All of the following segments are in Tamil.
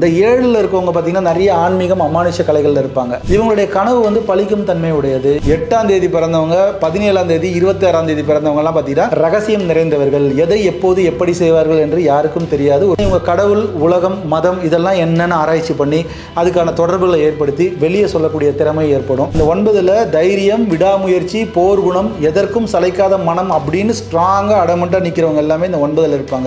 இந்த ஏழில் இருக்கவங்க பார்த்தீங்கன்னா நிறைய ஆன்மீகம் அமானுஷ கலைகள்ல இருப்பாங்க இவங்களுடைய கனவு வந்து பலிக்கும் தன்மை உடையது எட்டாம் தேதி பிறந்தவங்க பதினேழாம் தேதி இருபத்தி ஆறாம் தேதி பிறந்தவங்க எல்லாம் பார்த்தீங்கன்னா ரகசியம் நிறைந்தவர்கள் எதை எப்போது எப்படி செய்வார்கள் என்று யாருக்கும் தெரியாது இவங்க கடவுள் உலகம் மதம் இதெல்லாம் என்னன்னு ஆராய்ச்சி பண்ணி அதுக்கான தொடர்புகளை ஏற்படுத்தி வெளியே சொல்லக்கூடிய திறமை ஏற்படும் இந்த ஒன்பதுல தைரியம் விடாமுயற்சி போர் குணம் எதற்கும் சளைக்காத மனம் அப்படின்னு ஸ்ட்ராங்காக அடமெண்ட்டாக நிற்கிறவங்க எல்லாமே இந்த ஒன்பதுல இருப்பாங்க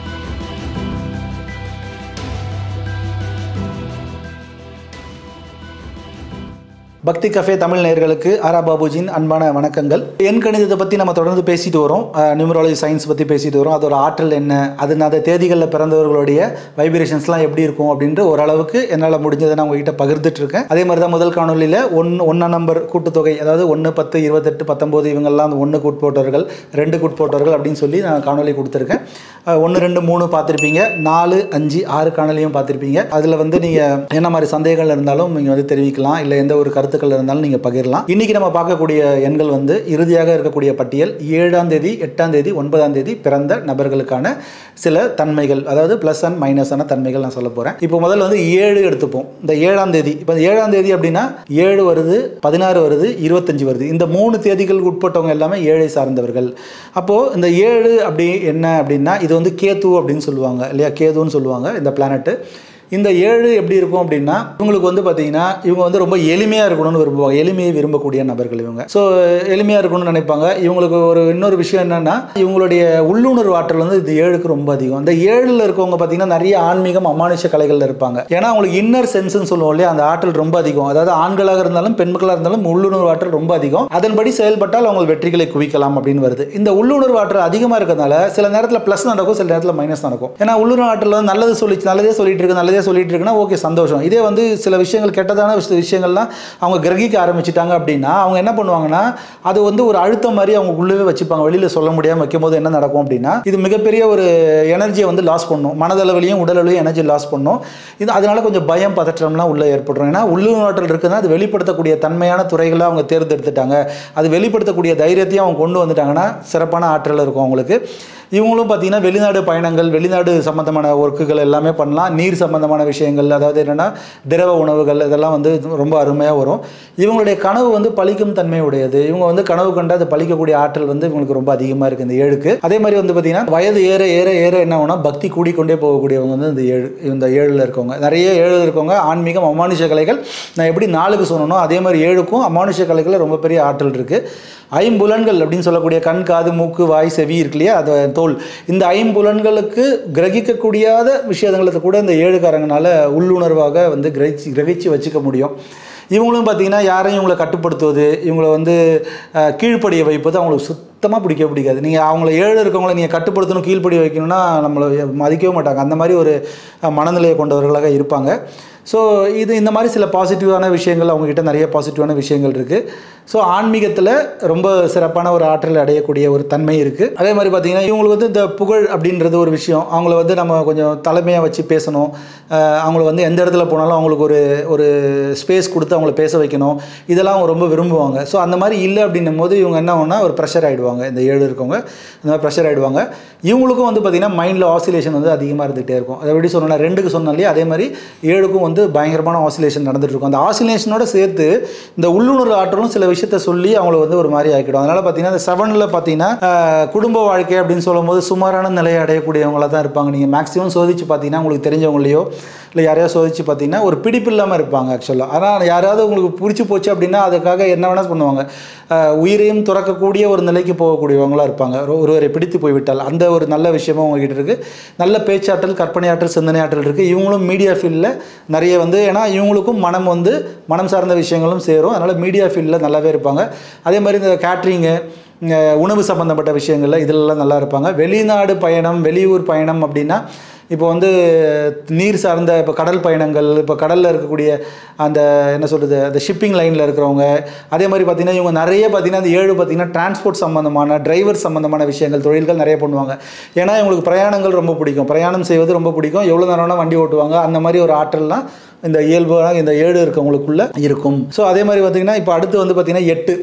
பக்தி கஃபே தமிழ் நேயர்களுக்கு ஆரா பாபுஜியின் அன்பான வணக்கங்கள் எண் கணிதத்தை பற்றி நம்ம தொடர்ந்து பேசிட்டு வரோம் நியூமராலஜி சயின்ஸ் பற்றி பேசிட்டு வரோம் அதோட ஆற்றல் என்ன அது அந்த தேதிகளில் பிறந்தவர்களுடைய வைப்ரேஷன்ஸ்லாம் எப்படி இருக்கும் அப்படின்ற ஓரளவுக்கு என்னால் முடிஞ்சதை நான் உங்ககிட்ட பகிர்ந்துட்டு இருக்கேன் அதே மாதிரி தான் முதல் காணொலியில் ஒன் ஒன்றாம் நம்பர் கூட்டுத்தொகை அதாவது ஒன்று பத்து இருபத்தெட்டு பத்தொம்போது இவங்கெல்லாம் அந்த ஒன்றுக்கு உட்போட்டவர்கள் ரெண்டுக்கு உட்போட்டவர்கள் அப்படின்னு சொல்லி நான் காணொலி கொடுத்துருக்கேன் ஒன்று ரெண்டு மூணு பார்த்துருப்பீங்க நாலு அஞ்சு ஆறு காணொலியும் பார்த்துருப்பீங்க அதில் வந்து நீங்கள் என்ன மாதிரி சந்தேகங்கள் இருந்தாலும் நீங்கள் வந்து தெரிவிக்கலாம் இல்லை எந்த ஒரு கருத்துக்கள் இருந்தாலும் நீங்கள் பகிரலாம் இன்றைக்கி நம்ம பார்க்கக்கூடிய எண்கள் வந்து இறுதியாக இருக்கக்கூடிய பட்டியல் ஏழாம் தேதி எட்டாம் தேதி ஒன்பதாம் தேதி பிறந்த நபர்களுக்கான சில தன்மைகள் அதாவது ப்ளஸ் அண்ட் மைனஸான தன்மைகள் நான் சொல்ல போகிறேன் இப்போ முதல்ல வந்து ஏழு எடுத்துப்போம் இந்த ஏழாம் தேதி இப்போ ஏழாம் தேதி அப்படின்னா ஏழு வருது பதினாறு வருது இருபத்தஞ்சு வருது இந்த மூணு தேதிகளுக்கு உட்பட்டவங்க எல்லாமே ஏழை சார்ந்தவர்கள் அப்போது இந்த ஏழு அப்படி என்ன அப்படின்னா இது வந்து கேது அப்படின்னு சொல்லுவாங்க இல்லையா கேதுன்னு சொல்லுவாங்க இந்த பிளானட்டு இந்த ஏழு எப்படி இருக்கும் அப்படின்னா இவங்களுக்கு வந்து பார்த்தீங்கன்னா இவங்க வந்து ரொம்ப எளிமையாக இருக்கணும்னு விரும்புவாங்க எளிமையை விரும்பக்கூடிய நபர்கள் இவங்க ஸோ எளிமையாக இருக்கணும்னு நினைப்பாங்க இவங்களுக்கு ஒரு இன்னொரு விஷயம் என்னன்னா இவங்களுடைய உள்ளுணர்வு ஆற்றல் வந்து இது ஏழுக்கு ரொம்ப அதிகம் இந்த ஏழில் இருக்கவங்க பார்த்தீங்கன்னா நிறைய ஆன்மீகம் அமானுஷ கலைகளில் இருப்பாங்க ஏன்னா அவங்களுக்கு இன்னர் சென்ஸ்னு சொல்லுவோம் இல்லையா அந்த ஆற்றல் ரொம்ப அதிகம் அதாவது ஆண்களாக இருந்தாலும் பெண்களாக இருந்தாலும் உள்ளுணர்வு ஆற்றல் ரொம்ப அதிகம் அதன்படி செயல்பட்டால் அவங்க வெற்றிகளை குவிக்கலாம் அப்படின்னு வருது இந்த உள்ளுணர்வு ஆற்றல் அதிகமாக இருக்கிறதுனால சில நேரத்தில் ப்ளஸ் நடக்கும் சில நேரத்தில் மைனஸ் நடக்கும் ஏன்னா உள்ளுணர்வு ஆற்றல் வந்து நல்லது சொல்லி நல்லதே சொல்லிட்டு இருக்கு நல்லதே சொல்லிட்டு இருக்குன்னா ஓகே சந்தோஷம் இதே வந்து சில விஷயங்கள் கெட்டதான விஷ- விஷயங்கள்லாம் அவங்க கிரகிக்க ஆரம்பிச்சிட்டாங்க அப்படின்னா அவங்க என்ன பண்ணுவாங்கன்னா அது வந்து ஒரு அழுத்தம் மாதிரி அவங்க உள்ளவே வச்சுப்பாங்க வெளியில் சொல்ல முடியாமல் வைக்கும்போது என்ன நடக்கும் அப்படின்னா இது மிகப்பெரிய ஒரு எனர்ஜியை வந்து லாஸ் பண்ணும் மனதளவிலையும் உடலளவிலையும் எனர்ஜி லாஸ் பண்ணும் இது அதனால கொஞ்சம் பயம் பதற்றம்லாம் உள்ளே ஏற்படும் ஏன்னா உள்ளுணர்வாற்றல் இருக்குதுன்னா அது வெளிப்படுத்தக்கூடிய தன்மையான துறைகளை அவங்க தேர்ந்தெடுத்துட்டாங்க அது வெளிப்படுத்தக்கூடிய தைரியத்தையும் அவங்க கொண்டு வந்துட்டாங்கன்னா சிறப்பான ஆற்றல் இருக்கும் அவங்களுக்கு இவங்களும் பார்த்தீங்கன்னா வெளிநாடு பயணங்கள் வெளிநாடு சம்மந்தமான ஒர்க்குகள் எல்லாமே பண்ணலாம் நீர் சம்மந்தமான விஷயங்கள் அதாவது என்னென்னா திரவ உணவுகள் இதெல்லாம் வந்து ரொம்ப அருமையாக வரும் இவங்களுடைய கனவு வந்து பலிக்கும் தன்மை உடையது இவங்க வந்து கனவு கண்டு அது பலிக்கக்கூடிய ஆற்றல் வந்து இவங்களுக்கு ரொம்ப அதிகமாக இருக்குது இந்த ஏழுக்கு அதே மாதிரி வந்து பார்த்தீங்கன்னா வயது ஏற ஏற ஏற என்ன ஆகும்னா பக்தி கூடிக்கொண்டே போகக்கூடியவங்க வந்து இந்த ஏழு இந்த ஏழில் இருக்கவங்க நிறைய ஏழு இருக்கவங்க ஆன்மீகம் அமானுஷ கலைகள் நான் எப்படி நாலுக்கு சொன்னனோ அதே மாதிரி ஏழுக்கும் அமானுஷ கலைகளில் ரொம்ப பெரிய ஆற்றல் இருக்குது ஐம்புலன்கள் அப்படின்னு சொல்லக்கூடிய கண் காது மூக்கு வாய் செவி இருக்கு இல்லையா அது தோல் இந்த ஐம்புலன்களுக்கு கிரகிக்கக்கூடியாத விஷயங்களுக்கு கூட இந்த ஏழுக்காரங்கனால உள்ளுணர்வாக வந்து கிரகிச்சு கிரகிச்சு வச்சுக்க முடியும் இவங்களும் பார்த்தீங்கன்னா யாரையும் இவங்களை கட்டுப்படுத்துவது இவங்களை வந்து அஹ், கீழ்ப்படிய வைப்பது அவங்களுக்கு சுத்தமாக பிடிக்க பிடிக்காது நீங்கள் அவங்கள ஏழு இருக்கவங்கள நீங்கள் கட்டுப்படுத்தணும் கீழ்ப்படிய வைக்கணும்னா நம்மளை மதிக்கவே மாட்டாங்க அந்த மாதிரி ஒரு அஹ், மனநிலையை கொண்டவர்களாக இருப்பாங்க ஸோ இது இந்த மாதிரி சில பாசிட்டிவான விஷயங்கள் அவங்கக்கிட்ட நிறைய பாசிட்டிவான விஷயங்கள் இருக்குது ஸோ ஆன்மீகத்தில் ரொம்ப சிறப்பான ஒரு ஆற்றல் அடையக்கூடிய ஒரு தன்மை இருக்குது அதே மாதிரி பார்த்தீங்கன்னா இவங்களுக்கு வந்து இந்த புகழ் அப்படின்றது ஒரு விஷயம் அவங்கள வந்து நம்ம கொஞ்சம் தலைமையாக வச்சு பேசணும் அஹ் அவங்கள வந்து எந்த இடத்துல போனாலும் அவங்களுக்கு ஒரு ஒரு ஸ்பேஸ் கொடுத்து அவங்கள பேச வைக்கணும் இதெல்லாம் அவங்க ரொம்ப விரும்புவாங்க ஸோ அந்த மாதிரி இல்லை அப்படின்னும் போது இவங்க என்ன ஆகும்னா ஒரு ப்ரெஷர் ஆகிடுவாங்க இந்த ஏழு இருக்கவங்க இந்த மாதிரி ப்ரெஷர் ஆகிடுவாங்க இவங்களுக்கும் வந்து பார்த்திங்கன்னா மைண்டில் ஆசிலேஷன் வந்து அதிகமாக இருந்துகிட்டே இருக்கும் அதை எப்படி சொன்னோன்னா ரெண்டுக்கு சொன்னோம் இல்லையா அதே மாதிரி ஏழுக்கும் வந்து பயங்கரமான ஆசிலேஷன் நடந்துட்டு இருக்கும் அந்த ஆசிலேஷனோட சேர்த்து இந்த உள்ளுணர்வு ஆற்றலும் சில விஷயத்த சொல்லி அவங்கள வந்து ஒரு மாதிரி ஆக்கிடும் அதனால் பார்த்தீங்கன்னா இந்த செவனில் பார்த்தீங்கன்னா ஆஹ், குடும்ப வாழ்க்கை அப்படின்னு சொல்லும்போது சுமாரான நிலையை அடையக்கூடியவங்களா தான் இருப்பாங்க நீங்கள் மேக்ஸிமம் சோதிச்சு பார்த்தீங்கன்னா உங்களுக்கு தெரிஞ்சவங்களையோ இல்லை யாரையாவது சோதிச்சு பார்த்தீங்கன்னா ஒரு பிடிப்பு இல்லாமல் இருப்பாங்க ஆக்சுவலாக ஆனால் யாராவது உங்களுக்கு பிடிச்சி போச்சு அப்படின்னா அதுக்காக என்ன வேணால் பண்ணுவாங்க ஆஹ், உயிரையும் துறக்கக்கூடிய ஒரு நிலைக்கு போகக்கூடியவங்களா இருப்பாங்க ஒரு- ஒருவரை பிடித்து போய்விட்டால் அந்த ஒரு நல்ல விஷயமும் உங்ககிட்ட இருக்குது நல்ல பேச்சாற்றல் கற்பனை ஆற்றல் சிந்தனை ஆற்றல் இருக்குது இவங்களும் மீடியா ஃபீல்டில் நிறைய வந்து ஏன்னா இவங்களுக்கும் மனம் வந்து மனம் சார்ந்த விஷயங்களும் சேரும் அதனால் மீடியா ஃபீல்டில் நல்லாவே இருப்பாங்க அதே மாதிரி இந்த கேட்ரிங்கு உணவு சம்மந்தப்பட்ட விஷயங்கள்ல இதிலெல்லாம் நல்லா இருப்பாங்க வெளிநாடு பயணம் வெளியூர் பயணம் அப்படின்னா இப்போ வந்து நீர் சார்ந்த இப்போ கடல் பயணங்கள் இப்போ கடலில் இருக்கக்கூடிய அந்த என்ன சொல்கிறது அந்த ஷிப்பிங் லைனில் இருக்கிறவங்க அதே மாதிரி பார்த்திங்கன்னா இவங்க நிறைய பார்த்திங்கன்னா அந்த ஏழு பார்த்திங்கன்னா டிரான்ஸ்போர்ட் சம்மந்தமான டிரைவர் சம்மந்தமான விஷயங்கள் தொழில்கள் நிறைய பண்ணுவாங்க ஏன்னா இவங்களுக்கு பிரயாணங்கள் ரொம்ப பிடிக்கும் பிரயாணம் செய்வது ரொம்ப பிடிக்கும் எவ்வளோ நேரம் வேணால் வண்டி ஓட்டுவாங்க அந்த மாதிரி ஒரு ஆற்றல்லாம் இந்த இயல்பாக இந்த ஏழு இருக்கவங்களுக்குள்ள இருக்கும் ஸோ அதே மாதிரி பார்த்திங்கன்னா இப்போ அடுத்து வந்து பார்த்திங்கன்னா எட்டு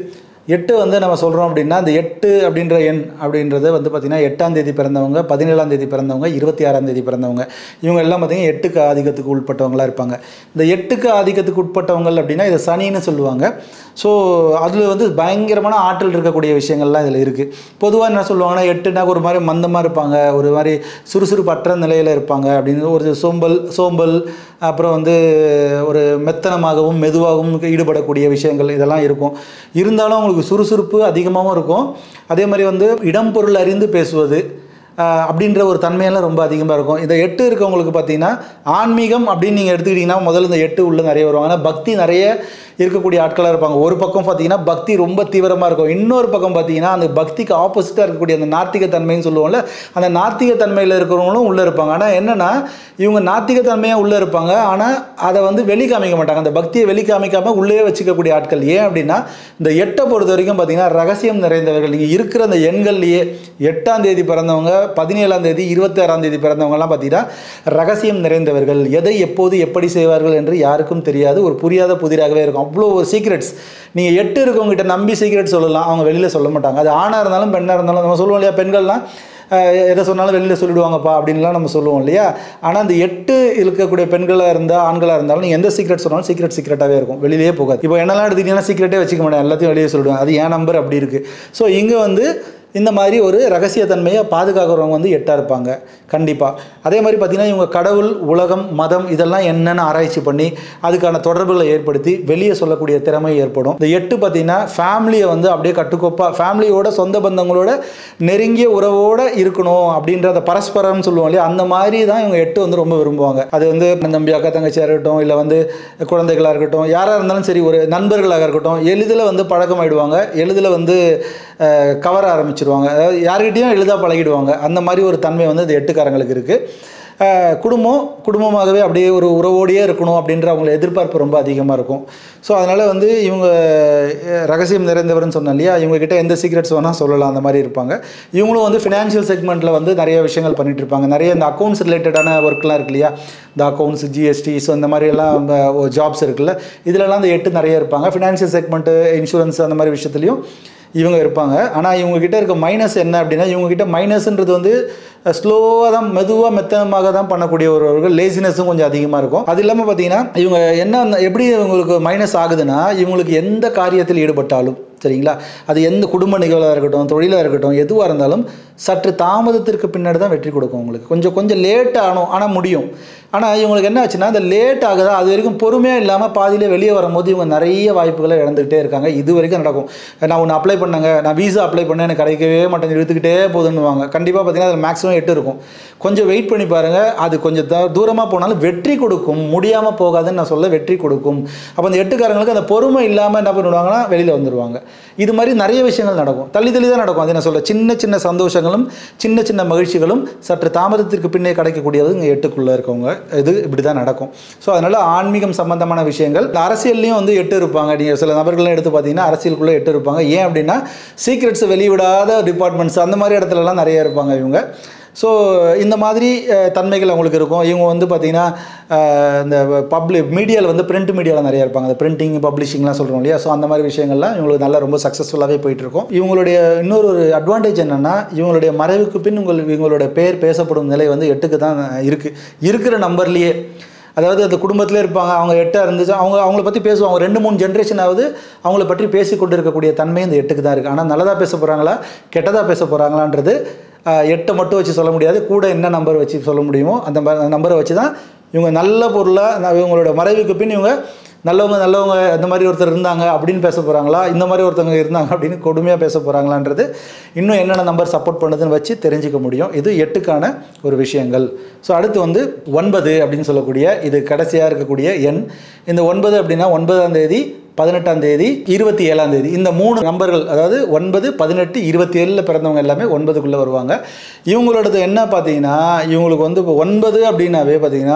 எட்டு வந்து நம்ம சொல்கிறோம் அப்படின்னா இந்த எட்டு அப்படின்ற எண் அப்படின்றது வந்து பார்த்திங்கன்னா எட்டாம் தேதி பிறந்தவங்க பதினேழாம் தேதி பிறந்தவங்க இருபத்தி ஆறாம் தேதி பிறந்தவங்க இவங்க எல்லாம் பார்த்திங்கன்னா எட்டுக்கு ஆதிக்கத்துக்கு உட்பட்டவங்களாக இருப்பாங்க இந்த எட்டுக்கு ஆதிக்கத்துக்கு உட்பட்டவங்க அப்படின்னா இதை சனின்னு சொல்லுவாங்க ஸோ அதில் வந்து பயங்கரமான ஆற்றல் இருக்கக்கூடிய விஷயங்கள்லாம் இதில் இருக்குது பொதுவாக என்ன சொல்லுவாங்கன்னா எட்டுனா ஒரு மாதிரி மந்தமாக இருப்பாங்க ஒரு மாதிரி சுறுசுறுப்பற்ற நிலையில் இருப்பாங்க அப்படின்னு ஒரு சோம்பல் சோம்பல் அப்புறம் வந்து ஒரு மெத்தனமாகவும் மெதுவாகவும் ஈடுபடக்கூடிய விஷயங்கள் இதெல்லாம் இருக்கும் இருந்தாலும் அவங்களுக்கு சுறுசுறுப்பு அதிகமாகவும் இருக்கும் அதே மாதிரி வந்து இடம் பொருள் அறிந்து பேசுவது ஆஹ் அப்படின்ற ஒரு தன்மையெல்லாம் ரொம்ப அதிகமாக இருக்கும் இந்த எட்டு இருக்கவங்களுக்கு பார்த்தீங்கன்னா ஆன்மீகம் அப்படின்னு நீங்கள் எடுத்துக்கிட்டிங்கன்னா முதல்ல இந்த எட்டு உள்ள நிறைய வருவாங்க ஆனால் பக்தி நிறைய இருக்கக்கூடிய ஆட்களாக இருப்பாங்க ஒரு பக்கம் பார்த்தீங்கன்னா பக்தி ரொம்ப தீவிரமாக இருக்கும் இன்னொரு பக்கம் பார்த்தீங்கன்னா அந்த பக்திக்கு ஆப்போசிட்டாக இருக்கக்கூடிய அந்த நாத்திக தன்மைன்னு சொல்லுவோம்ல அந்த நாத்திக தன்மையில் இருக்கிறவங்களும் உள்ளே இருப்பாங்க ஆனால் என்னென்னா இவங்க நாத்திக தன்மையாக உள்ளே இருப்பாங்க ஆனால் அதை வந்து வெளி காமிக்க மாட்டாங்க அந்த பக்தியை வெளி காமிக்காமல் உள்ளே வச்சுக்கக்கூடிய ஆட்கள் ஏன் அப்படின்னா இந்த எட்டை பொறுத்த வரைக்கும் பார்த்தீங்கன்னா ரகசியம் நிறைந்தவர்கள் நீங்கள் இருக்கிற அந்த எண்கள்லேயே எட்டாம் தேதி பிறந்தவங்க பதினேழாம் தேதி இருபத்தாறாம் தேதி பிறந்தவங்கலாம் பார்த்தீங்கன்னா ரகசியம் நிறைந்தவர்கள் எதை எப்போது எப்படி செய்வார்கள் என்று யாருக்கும் தெரியாது ஒரு புரியாத புதிராகவே இருக்கும் அவ்வளோ சீக்ரெட்ஸ் நீங்கள் எட்டு இருக்கவங்ககிட்ட நம்பி சீக்ரெட் சொல்லலாம் அவங்க வெளியில் சொல்ல மாட்டாங்க அது ஆணாக இருந்தாலும் பெண்ணாக இருந்தாலும் நம்ம சொல்லுவோம் இல்லையா பெண்கள்லாம் அஹ், எதை சொன்னாலும் வெளியில் சொல்லிடுவாங்கப்பா அப்படின்லாம் நம்ம சொல்லுவோம் இல்லையா ஆனால் அந்த எட்டு இருக்கக்கூடிய பெண்களாக இருந்தால் ஆண்களாக இருந்தாலும் நீங்கள் எந்த சீக்ரெட் சொன்னாலும் சீக்ரெட் சீக்ரெட்டாகவே இருக்கும் வெளியிலே போகாது இப்போ என்னெல்லாம் எடுத்துக்கிட்டீங்கன்னா சீக்ரெட்டே வச்சுக்க மாட்டேன் எல்லாத்தையும் வெளியே சொல்லிடுவேன் அது ஏன் நம்பர் அப்படி இருக்குது ஸோ இங்கே வந்து இந்த மாதிரி ஒரு ரகசியத்தன்மையை பாதுகாக்கிறவங்க வந்து எட்டாக இருப்பாங்க கண்டிப்பாக அதே மாதிரி பார்த்திங்கன்னா இவங்க கடவுள் உலகம் மதம் இதெல்லாம் என்னென்னு ஆராய்ச்சி பண்ணி அதுக்கான தொடர்புகளை ஏற்படுத்தி வெளியே சொல்லக்கூடிய திறமை ஏற்படும் இந்த எட்டு பார்த்திங்கன்னா ஃபேமிலியை வந்து அப்படியே கட்டுக்கோப்பாக ஃபேமிலியோட சொந்த பந்தங்களோட நெருங்கிய உறவோடு இருக்கணும் அப்படின்ற அந்த பரஸ்பரம்னு சொல்லுவோம் இல்லையா அந்த மாதிரி தான் இவங்க எட்டு வந்து ரொம்ப விரும்புவாங்க அது வந்து தம்பி அக்கா தங்கச்சியாக இருக்கட்டும் இல்லை வந்து குழந்தைகளாக இருக்கட்டும் யாராக இருந்தாலும் சரி ஒரு நண்பர்களாக இருக்கட்டும் எளிதில் வந்து பழக்கமாயிடுவாங்க எளிதில் வந்து அஹ், கவர ஆரம்பிச்சிருவாங்க அதாவது யார்கிட்டயும் எளிதாக பழகிடுவாங்க அந்த மாதிரி ஒரு தன்மை வந்து இந்த எட்டுக்காரங்களுக்கு இருக்குது அஹ், குடும்பம் குடும்பமாகவே அப்படியே ஒரு உறவோடையே இருக்கணும் அப்படின்ற அவங்கள எதிர்பார்ப்பு ரொம்ப அதிகமாக இருக்கும் ஸோ அதனால் வந்து இவங்க அஹ், ரகசியம் நிறைந்தவர்னு சொன்னேன் இல்லையா இவங்ககிட்ட எந்த சீக்ரெட்ஸ் வேணால் சொல்லலாம் அந்த மாதிரி இருப்பாங்க இவங்களும் வந்து ஃபினான்ஷியல் செக்மெண்ட்டில் வந்து நிறைய விஷயங்கள் பண்ணிட்டு இருப்பாங்க நிறைய இந்த அக்கௌண்ட்ஸ் ரிலேட்டடான ஒர்க்லாம் இருக்கு இல்லையா இந்த அக்கௌண்ட்ஸ் ஜிஎஸ்டி ஸோ இந்த மாதிரி எல்லாம் ஜாப்ஸ் இருக்குல்ல இதுலலாம் இந்த எட்டு நிறைய இருப்பாங்க ஃபினான்ஷியல் செக்மெண்ட்டு இன்சூரன்ஸ் அந்த மாதிரி விஷயத்துலையும் இவங்க இருப்பாங்க ஆனால் இவங்ககிட்ட இருக்க மைனஸ் என்ன அப்படின்னா இவங்ககிட்ட மைனஸ்ன்றது வந்து ஸ்லோவாக தான் மெதுவாக மெத்தனமாக தான் பண்ணக்கூடிய ஒருவர்கள் லேசினஸும் கொஞ்சம் அதிகமாக இருக்கும் அது இல்லாமல் பார்த்தீங்கன்னா இவங்க என்ன எப்படி இவங்களுக்கு மைனஸ் ஆகுதுன்னா இவங்களுக்கு எந்த காரியத்தில் ஈடுபட்டாலும் சரிங்களா அது எந்த குடும்ப நிகழ்வாக இருக்கட்டும் தொழிலாக இருக்கட்டும் எதுவாக இருந்தாலும் சற்று தாமதத்திற்கு பின்னாடி தான் வெற்றி கொடுக்கும் உங்களுக்கு கொஞ்சம் கொஞ்சம் லேட் ஆகணும் ஆனால் முடியும் ஆனால் இவங்களுக்கு என்ன ஆச்சுன்னா இந்த லேட் ஆகுதா அது வரைக்கும் பொறுமையாக இல்லாமல் பாதியிலே வெளியே வரும்போது இவங்க நிறைய வாய்ப்புகளை இழந்துகிட்டே இருக்காங்க இது வரைக்கும் நடக்கும் நான் ஒன்று அப்ளை பண்ணேங்க நான் வீசா அப்ளை பண்ணேன் எனக்கு கிடைக்கவே மாட்டேன் இழுத்துக்கிட்டே போகுதுன்னுவாங்க கண்டிப்பாக பார்த்தீங்கன்னா அதில் மேக்ஸிமம் எட்டு இருக்கும் கொஞ்சம் வெயிட் பண்ணி பாருங்கள் அது கொஞ்சம் த தூரமாக போனாலும் வெற்றி கொடுக்கும் முடியாமல் போகாதுன்னு நான் சொல்ல வெற்றி கொடுக்கும் அப்போ அந்த எட்டுக்காரங்களுக்கு அந்த பொறுமை இல்லாமல் என்ன பண்ணிடுவாங்கன்னா வெளியில் வந்துடுவாங்க இது மாதிரி நிறைய விஷயங்கள் நடக்கும் தள்ளி தள்ளி தான் நடக்கும் அது நான் சொல்ல சின்ன சின்ன சந்தோஷங்களும் சின்ன சின்ன மகிழ்ச்சிகளும் சற்று தாமதத்திற்கு பின்னே கிடைக்கக்கூடியது இங்கே எட்டுக்குள்ளே இருக்கவங்க இது இப்படி தான் நடக்கும் ஸோ அதனால் ஆன்மீகம் சம்பந்தமான விஷயங்கள் இந்த அரசியல்லையும் வந்து எட்டு இருப்பாங்க நீங்கள் சில நபர்கள்லாம் எடுத்து பார்த்தீங்கன்னா அரசியலுக்குள்ளே எட்டு இருப்பாங்க ஏன் அப்படின்னா சீக்ரெட்ஸ் வெளிவிடாத டிபார்ட்மெண்ட்ஸ் அந்த மாதிரி இடத்துலலாம் நிறைய இருப்பாங்க இவங்க ஸோ இந்த மாதிரி அஹ், தன்மைகள் அவங்களுக்கு இருக்கும் இவங்க வந்து பார்த்திங்கன்னா அஹ், இந்த பப்ளிக் மீடியாவில் வந்து பிரிண்ட் மீடியாவில் நிறைய இருப்பாங்க அந்த பிரிண்டிங் பப்ளிஷிங்லாம் சொல்கிறோம் இல்லையா ஸோ அந்த மாதிரி விஷயங்கள்லாம் இவங்களுக்கு நல்லா ரொம்ப சக்ஸஸ்ஃபுல்லாகவே போயிட்டுருக்கும் இவங்களுடைய இன்னொரு ஒரு அட்வான்டேஜ் என்னென்னா இவங்களுடைய மறைவுக்கு பின் உங்கள் இவங்களுடைய பேர் பேசப்படும் நிலை வந்து எட்டுக்கு தான் இருக்குது இருக்கிற நம்பர்லேயே அதாவது அந்த குடும்பத்திலே இருப்பாங்க அவங்க எட்டாக இருந்துச்சு அவங்க அவங்கள பற்றி பேசுவாங்க ரெண்டு மூணு ஜென்ரேஷனாவது அவங்கள பற்றி பேசி கொண்டு இருக்கக்கூடிய தன்மை இந்த எட்டுக்கு தான் இருக்குது ஆனால் நல்லதாக பேச போகிறாங்களா கெட்டதாக பேச போகிறாங்களான்றது ஆஹ், எட்டை மட்டும் வச்சு சொல்ல முடியாது கூட என்ன நம்பர் வச்சு சொல்ல முடியுமோ அந்த நம்பரை வச்சு தான் இவங்க நல்ல பொருளாக இவங்களோட மறைவுக்கு பின் இவங்க நல்லவங்க நல்லவங்க இந்த மாதிரி ஒருத்தர் இருந்தாங்க அப்படின்னு பேச போகிறாங்களா இந்த மாதிரி ஒருத்தவங்க இருந்தாங்க அப்படின்னு கொடுமையாக பேச போகிறாங்களான்றது இன்னும் என்னென்ன நம்பர் சப்போர்ட் பண்ணுதுன்னு வச்சு தெரிஞ்சுக்க முடியும் இது எட்டுக்கான ஒரு விஷயங்கள் ஸோ அடுத்து வந்து ஒன்பது அப்படின்னு சொல்லக்கூடிய இது கடைசியாக இருக்கக்கூடிய எண் இந்த ஒன்பது அப்படின்னா ஒன்பதாம் தேதி பதினெட்டாம் தேதி இருபத்தி ஏழாம் தேதி இந்த மூணு நம்பர்கள் அதாவது ஒன்பது பதினெட்டு இருபத்தி ஏழில் பிறந்தவங்க எல்லாமே ஒன்பதுக்குள்ளே வருவாங்க இவங்களோடது என்ன பார்த்தீங்கன்னா இவங்களுக்கு வந்து இப்போ ஒன்பது அப்படின்னாவே பார்த்தீங்கன்னா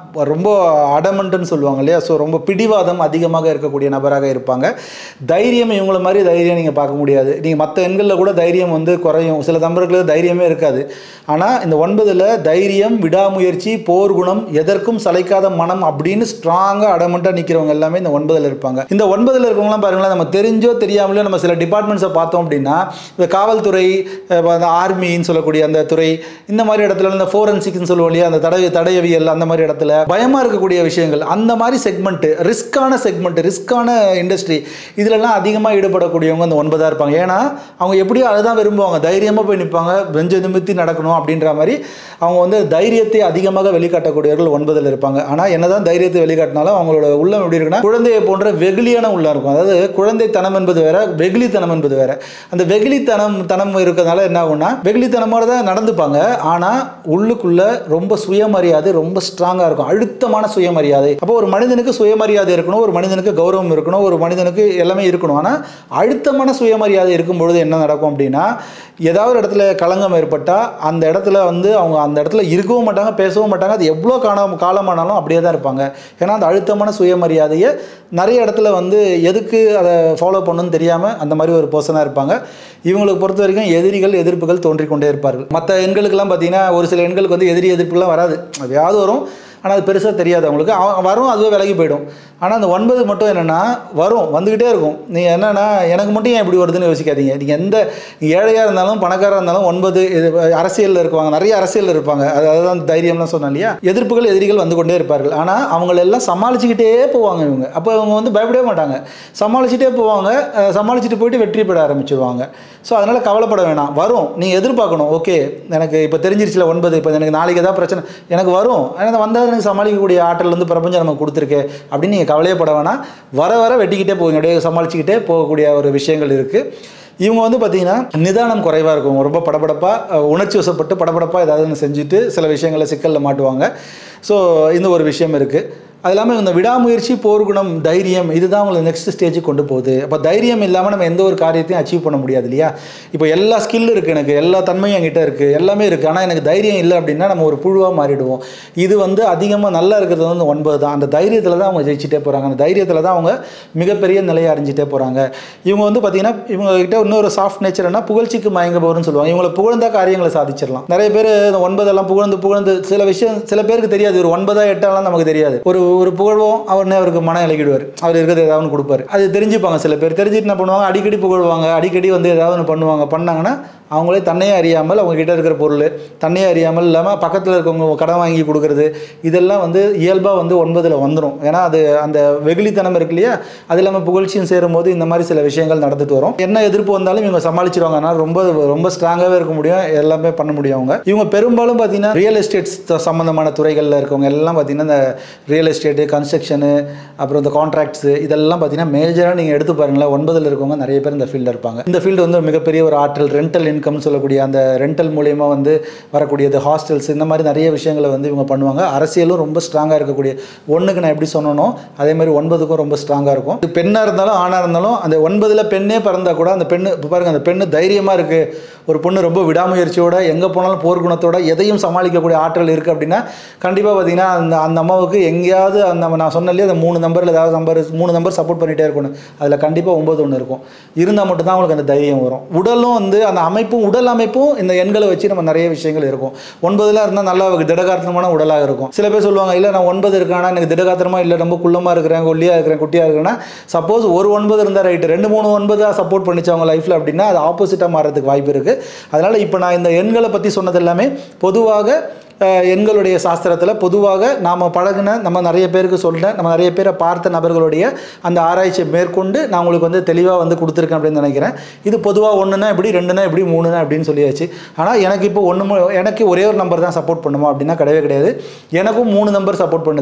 ரொம்ப அடமண்ட்டுன்னு சொல்லுவாங்க இல்லையா ஸோ ரொம்ப பிடிவாதம் அதிகமாக இருக்கக்கூடிய நபராக இருப்பாங்க தைரியம் இவங்கள மாதிரி தைரியம் நீங்கள் பார்க்க முடியாது நீங்கள் மற்ற எண்களில் கூட தைரியம் வந்து குறையும் சில நபர்களுக்கு தைரியமே இருக்காது ஆனால் இந்த ஒன்பதில் தைரியம் விடாமுயற்சி போர் குணம் எதற்கும் சளைக்காத மனம் அப்படின்னு ஸ்ட்ராங்காக அடமண்ட்டாக நிற்கிறவங்க எல்லாமே இந்த ஒன்பதில் இருப்பாங்க இந்த ஒன்பதில் இருக்கவங்களாம் பாருங்களேன் நம்ம தெரிஞ்சோ தெரியாமலோ நம்ம சில டிபார்ட்மெண்ட்ஸை பார்த்தோம் அப்படின்னா இந்த காவல்துறை அஹ் அந்த ஆர்மின்னு சொல்லக்கூடிய அந்த துறை இந்த மாதிரி இடத்துல இந்த ஃபோரன்சிக்னு சொல்லுவோம் இல்லையா அந்த தடை தடையவியல் அந்த மாதிரி இடத்துல பயமாக இருக்கக்கூடிய விஷயங்கள் அந்த மாதிரி செக்மெண்ட்டு ரிஸ்க்கான செக்மெண்ட் ரிஸ்க்கான இண்டஸ்ட்ரி இதிலெல்லாம் அதிகமாக ஈடுபடக்கூடியவங்க அந்த ஒன்பதாக இருப்பாங்க ஏன்னா அவங்க எப்படியோ அதுதான் விரும்புவாங்க தைரியமாக போய் நிற்பாங்க பெஞ்ச நிமித்தி நடக்கணும் அப்படின்ற மாதிரி அவங்க வந்து தைரியத்தை அதிகமாக வெளிக்காட்டக்கூடியவர்கள் ஒன்பதில் இருப்பாங்க ஆனால் என்னதான் தைரியத்தை வெளிக்காட்டினாலும் அவங்களோட உள்ளம் எப்படி இருக்குன்னா குழந்தையை போன்ற வெகுளியான உள்ளம் இருக்கும் அதாவது குழந்தைத்தனம் என்பது வேற வெகுளித்தனம் என்பது வேற அந்த வெகுளித்தனம் தனம் இருக்கிறதுனால என்ன ஆகும்னா வெகுளித்தனமாக தான் நடந்துப்பாங்க ஆனால் உள்ளுக்குள்ள ரொம்ப சுயமரியாதை ரொம்ப ஸ்ட்ராங்காக இருக்கும் அழுத்தமான சுயமரியாதை அப்போ ஒரு மனிதனுக்கு சுயமரியாதை இருக்கணும் ஒரு மனிதனுக்கு கௌரவம் இருக்கணும் ஒரு மனிதனுக்கு எல்லாமே இருக்கணும் ஆனால் அழுத்தமான சுயமரியாதை இருக்கும் பொழுது என்ன நடக்கும் அப்படின்னா ஏதாவது ஒரு இடத்துல களங்கம் ஏற்பட்டால் அந்த இடத்துல வந்து அவங்க அந்த இடத்துல இருக்கவும் மாட்டாங்க பேசவும் மாட்டாங்க அது எவ்வளோ காலம் காலமானாலும் அப்படியே தான் இருப்பாங்க ஏன்னா அந்த அழுத்தமான சுயமரியாதையை நிறைய இடத்துல வந்து எதுக்கு அதை ஃபாலோ பண்ணணும்னு தெரியாமல் அந்த மாதிரி ஒரு பர்சனாக இருப்பாங்க இவங்களுக்கு பொறுத்த வரைக்கும் எதிரிகள் எதிர்ப்புகள் தோன்றிக் கொண்டே இருப்பார்கள் மற்ற எண்களுக்கெல்லாம் பார்த்தீங்கன்னா ஒரு சில எண்களுக்கு வந்து எதிரி எதிர்ப்புலாம் வராது அதையாவது வரும் ஆனால் அது பெருசாக தெரியாது அவங்களுக்கு அவன் வரும் அதுவே விலகி போயிடும் ஆனால் அந்த ஒன்பது மட்டும் என்னென்னா வரும் வந்துக்கிட்டே இருக்கும் நீங்கள் என்னென்னா எனக்கு மட்டும் ஏன் இப்படி வருதுன்னு யோசிக்காதீங்க நீங்கள் எந்த ஏழையாக இருந்தாலும் பணக்காராக இருந்தாலும் ஒன்பது இது அரசியலில் இருப்பாங்க நிறைய அரசியலில் இருப்பாங்க அது அதுதான் தைரியம்லாம் சொன்னேன் இல்லையா எதிர்ப்புகள் எதிரிகள் வந்து கொண்டே இருப்பார்கள் ஆனால் அவங்களெல்லாம் சமாளிச்சுக்கிட்டே போவாங்க இவங்க அப்போ இவங்க வந்து பயப்படவே மாட்டாங்க சமாளிச்சுட்டே போவாங்க அஹ் சமாளிச்சுட்டு போயிட்டு வெற்றி பெற ஆரம்பிச்சிருவாங்க ஸோ அதனால் கவலைப்பட வேணாம் வரும் நீங்கள் எதிர்பார்க்கணும் ஓகே எனக்கு இப்போ தெரிஞ்சிருச்சுல ஒன்பது இப்போ எனக்கு நாளைக்கு ஏதாவது பிரச்சனை எனக்கு வரும் எனக்கு வந்தால் எனக்கு சமாளிக்கக்கூடிய ஆற்றல் வந்து பிரபஞ்சம் நமக்கு கொடுத்துருக்கு அப்படின்னு நீங்கள் கவலையப்பட வேணாம் வர வர வெட்டிக்கிட்டே போவீங்க அப்படியே சமாளிச்சுக்கிட்டே போகக்கூடிய ஒரு விஷயங்கள் இருக்குது இவங்க வந்து பார்த்தீங்கன்னா நிதானம் குறைவாக இருக்கும் ரொம்ப படபடப்பாக உணர்ச்சி வசப்பட்டு படபடப்பாக ஏதாவது ஒன்று செஞ்சுட்டு சில விஷயங்களை சிக்கலில் மாட்டுவாங்க ஸோ இந்த ஒரு விஷயம் இருக்குது அது இல்லாமல் இந்த விடாமுயற்சி போர்க்குணம் தைரியம் இதுதான் உங்களை நெக்ஸ்ட் ஸ்டேஜுக்கு கொண்டு போகுது அப்போ தைரியம் இல்லாமல் நம்ம எந்த ஒரு காரியத்தையும் அச்சீவ் பண்ண முடியாது இல்லையா இப்போ எல்லா ஸ்கில் இருக்குது எனக்கு எல்லா தன்மையும் என்கிட்ட இருக்குது எல்லாமே இருக்குது ஆனால் எனக்கு தைரியம் இல்லை அப்படின்னா நம்ம ஒரு புழுவாக மாறிடுவோம் இது வந்து அதிகமாக நல்லா இருக்கிறது வந்து ஒன்பது தான் அந்த தைரியத்தில் தான் அவங்க ஜெயிச்சிட்டே போகிறாங்க அந்த தைரியத்தில் தான் அவங்க மிகப்பெரிய நிலையை அடைஞ்சிட்டே போகிறாங்க இவங்க வந்து பார்த்தீங்கன்னா இவங்க கிட்ட இன்னொரு சாஃப்ட் நேச்சர்னா புகழ்ச்சிக்கு மயங்குபவர்னு சொல்லுவாங்க இவங்களை புகழ்ந்தா காரியங்களை சாதிச்சிடலாம் நிறைய பேர் இந்த ஒன்பதெல்லாம் புகழ்ந்து புகழ்ந்து சில விஷயம் சில பேருக்கு தெரியாது ஒரு ஒன்பதா எட்டாலாம் நமக்கு தெரியாது ஒரு ஒரு புகழ்வோம் அவர்னே அவருக்கு மனம் இலகிடுவார் அவர் இருக்கிறது ஏதாவது ஒன்று கொடுப்பாரு அது தெரிஞ்சுப்பாங்க சில பேர் தெரிஞ்சுட்டு என்ன பண்ணுவாங்க அடிக்கடி புகழ்வாங்க அடிக்கடி வந்து ஏதாவது ஒன்று பண்ணுவாங்க பண்ணாங்கன்னா அவங்களே தன்னையே அறியாமல் அவங்க கிட்ட இருக்கிற பொருள் தன்னையே அறியாமல் இல்லாமல் பக்கத்தில் இருக்கவங்க கடன் வாங்கி கொடுக்குறது இதெல்லாம் வந்து இயல்பாக வந்து ஒன்பதில் வந்துடும் ஏன்னா அது அந்த வெகுளித்தனம் இருக்கு இல்லையா அது இல்லாமல் புகழ்ச்சியும் சேரும்போது இந்த மாதிரி சில விஷயங்கள் நடந்துட்டு வரும் என்ன எதிர்ப்பு வந்தாலும் இவங்க சமாளிச்சிருவாங்க அதனால் ரொம்ப ரொம்ப ஸ்ட்ராங்காகவே இருக்க முடியும் எல்லாமே பண்ண முடியும் அவங்க இவங்க பெரும்பாலும் பார்த்தீங்கன்னா ரியல் எஸ்டேட்ஸ் சம்மந்தமான துறைகளில் இருக்கவங்க எல்லாம் பார்த்தீங்கன்னா இந்த ரியல் எஸ்டேட்டு கன்ஸ்ட்ரக்ஷனு அப்புறம் இந்த கான்ட்ராக்ட்ஸு இதெல்லாம் பார்த்தீங்கன்னா மேஜராக நீங்கள் எடுத்து பாருங்களேன் ஒன்பதில் இருக்கவங்க நிறைய பேர் இந்த ஃபீல்டில் இருப்பாங்க இந்த ஃபீல்டு வந்து ஒரு மிகப்பெரிய ஒரு ஆற்றல் ரெண்டல் இன்கம் சொல்லக்கூடிய அந்த ரெண்டல் மூலயமா வந்து வரக்கூடியது ஹாஸ்டல்ஸ் இந்த மாதிரி நிறைய விஷயங்களை வந்து இவங்க பண்ணுவாங்க அரசியலும் ரொம்ப ஸ்ட்ராங்காக இருக்கக்கூடிய ஒன்றுக்கு நான் எப்படி சொன்னனோ அதே மாதிரி ஒன்பதுக்கும் ரொம்ப ஸ்ட்ராங்காக இருக்கும் இது பெண்ணாக இருந்தாலும் ஆணாக இருந்தாலும் அந்த ஒன்பதில் பெண்ணே பிறந்தா கூட அந்த பெண்ணு இப்போ பாருங்க அந்த பெண்ணு தைரியமாக இருக்குது ஒரு பொண்ணு ரொம்ப விடாமுயற்சியோட எங்கே போனாலும் போர்க்குணத்தோட எதையும் சமாளிக்கக்கூடிய ஆற்றல் இருக்குது அப்படின்னா கண்டிப்பாக பார்த்தீங்கன்னா அந்த அந்த அம்மாவுக்கு எங்கேயாவது அந்த நான் சொன்ன இல்லையா அந்த மூணு நம்பரில் ஏதாவது நம்பர் மூணு நம்பர் சப்போர்ட் பண்ணிகிட்டே இருக்கணும் அதில் கண்டிப்பாக ஒம்பது ஒன்று இருக்கும் இருந்தால் மட்டும்தான் அவங்களுக்கு அந்த தைரியம் வரும் உடலும் வந்து அந்த அமைப்பும் உடல் அமைப்பும் இந்த எண்களை வச்சு நம்ம நிறைய விஷயங்கள் இருக்கும் ஒன்பதுல இருந்தால் நல்லா திடகாத்திரமான உடலாக இருக்கும் சில பேர் சொல்லுவாங்க இல்லை நான் ஒன்பது இருக்கானா எனக்கு திடகாத்திரமா இல்லை ரொம்ப குள்ளமாக இருக்கிறேன் ஒல்லியாக இருக்கிறேன் குட்டியாக இருக்கிறேன்னா சப்போஸ் ஒரு ஒன்பது இருந்தால் ரைட்டு ரெண்டு மூணு ஒன்பதாக சப்போர்ட் பண்ணிச்சு அவங்க லைஃப்பில் அப்படின்னா அது ஆப்போசிட்டாக மாறதுக்கு வாய்ப்பு இருக்குது அதனால் இப்போ நான் இந்த எண்களை பற்றி சொன்னது எல்லாமே பொதுவாக அஹ், எண்களுடைய சாஸ்திரத்தில் பொதுவாக நாம் பழகின நம்ம நிறைய பேருக்கு சொல்லிட்டேன் நம்ம நிறைய பேரை பார்த்த நபர்களுடைய அந்த ஆராய்ச்சியை மேற்கொண்டு நான் உங்களுக்கு வந்து தெளிவாக வந்து கொடுத்துருக்கேன் அப்படின்னு நினைக்கிறேன் இது பொதுவாக ஒன்றுனா எப்படி ரெண்டுனா எப்படி மூணுனா அப்படின்னு சொல்லியாச்சு ஆனால் எனக்கு இப்போ ஒன்று எனக்கு ஒரே ஒரு நம்பர் தான் சப்போர்ட் பண்ணுமா அப்படின்னா கிடையவே கிடையாது எனக்கும் மூணு நம்பர் சப்போர்ட் பண்ணுது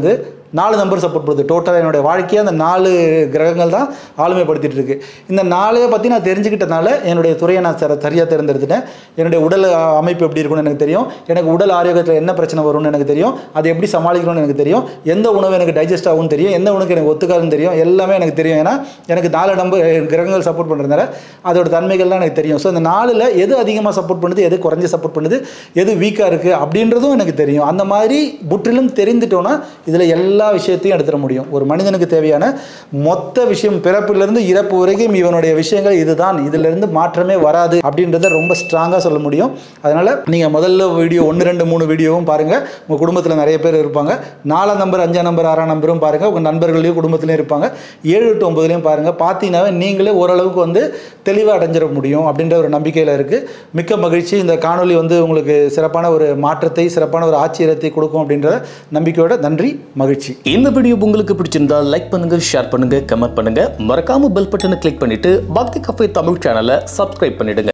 நாலு நம்பர் சப்போர்ட் பண்ணுது டோட்டலாக என்னுடைய வாழ்க்கையை அந்த நாலு கிரகங்கள் தான் ஆளுமைப்படுத்திட்டு இருக்கு இந்த நாளையை பற்றி நான் தெரிஞ்சுக்கிட்டனால என்னுடைய துறையை நான் சர சரியாக தேர்ந்தெடுத்துட்டேன் என்னுடைய உடல் அஹ், அமைப்பு எப்படி இருக்கும்னு எனக்கு தெரியும் எனக்கு உடல் ஆரோக்கியத்தில் என்ன பிரச்சனை வரும்னு எனக்கு தெரியும் அதை எப்படி சமாளிக்கணும்னு எனக்கு தெரியும் எந்த உணவு எனக்கு டைஜஸ்ட் ஆகும்னு தெரியும் எந்த உணவுக்கு எனக்கு ஒத்துக்காதுன்னு தெரியும் எல்லாமே எனக்கு தெரியும் ஏன்னா எனக்கு நாலு நம்பர் கிரகங்கள் சப்போர்ட் பண்ணுறதுனால அதோட தன்மைகள்லாம் எனக்கு தெரியும் ஸோ அந்த நாலில் எது அதிகமாக சப்போர்ட் பண்ணுது எது குறைஞ்ச சப்போர்ட் பண்ணுது எது வீக்காக இருக்குது அப்படின்றதும் எனக்கு தெரியும் அந்த மாதிரி முற்றிலும் தெரிந்துட்டோன்னா இதில் எல்லா விஷயத்தையும் எடுத்துட முடியும் ஒரு மனிதனுக்கு தேவையான மொத்த விஷயம் பிறப்பிலிருந்து இறப்பு வரைக்கும் இவனுடைய விஷயங்கள் இதுதான் இதிலிருந்து மாற்றமே வராது அப்படின்றத ரொம்ப ஸ்ட்ராங்காக சொல்ல முடியும் அதனால் நீங்கள் முதல்ல வீடியோ ஒன்று ரெண்டு மூணு வீடியோவும் பாருங்கள் உங்கள் குடும்பத்தில் நிறைய பேர் இருப்பாங்க நாலாம் நம்பர் அஞ்சாம் நம்பர் ஆறாம் நம்பரும் பாருங்கள் உங்கள் நண்பர்களையும் குடும்பத்துலையும் இருப்பாங்க ஏழு டு ஒம்பதுலையும் பாருங்கள் பார்த்தீங்கன்னாவே நீங்களே ஓரளவுக்கு வந்து தெளிவாக அடைஞ்சிட முடியும் அப்படின்ற ஒரு நம்பிக்கையில் இருக்குது மிக்க மகிழ்ச்சி இந்த காணொளி வந்து உங்களுக்கு சிறப்பான ஒரு மாற்றத்தை சிறப்பான ஒரு ஆச்சரியத்தை கொடுக்கும் அப்படின்ற நம்பிக்கையோட நன்றி மகிழ்ச்சி இந்த வீடியோ உங்களுக்கு பிடிச்சிருந்தா லைக் பண்ணுங்க ஷேர் பண்ணுங்க கமெண்ட் பண்ணுங்க மறக்காம பெல் பட்டனை கிளிக் பண்ணிட்டு பக்தி கஃபே தமிழ் சேனலை சப்ஸ்கிரைப் பண்ணிடுங்க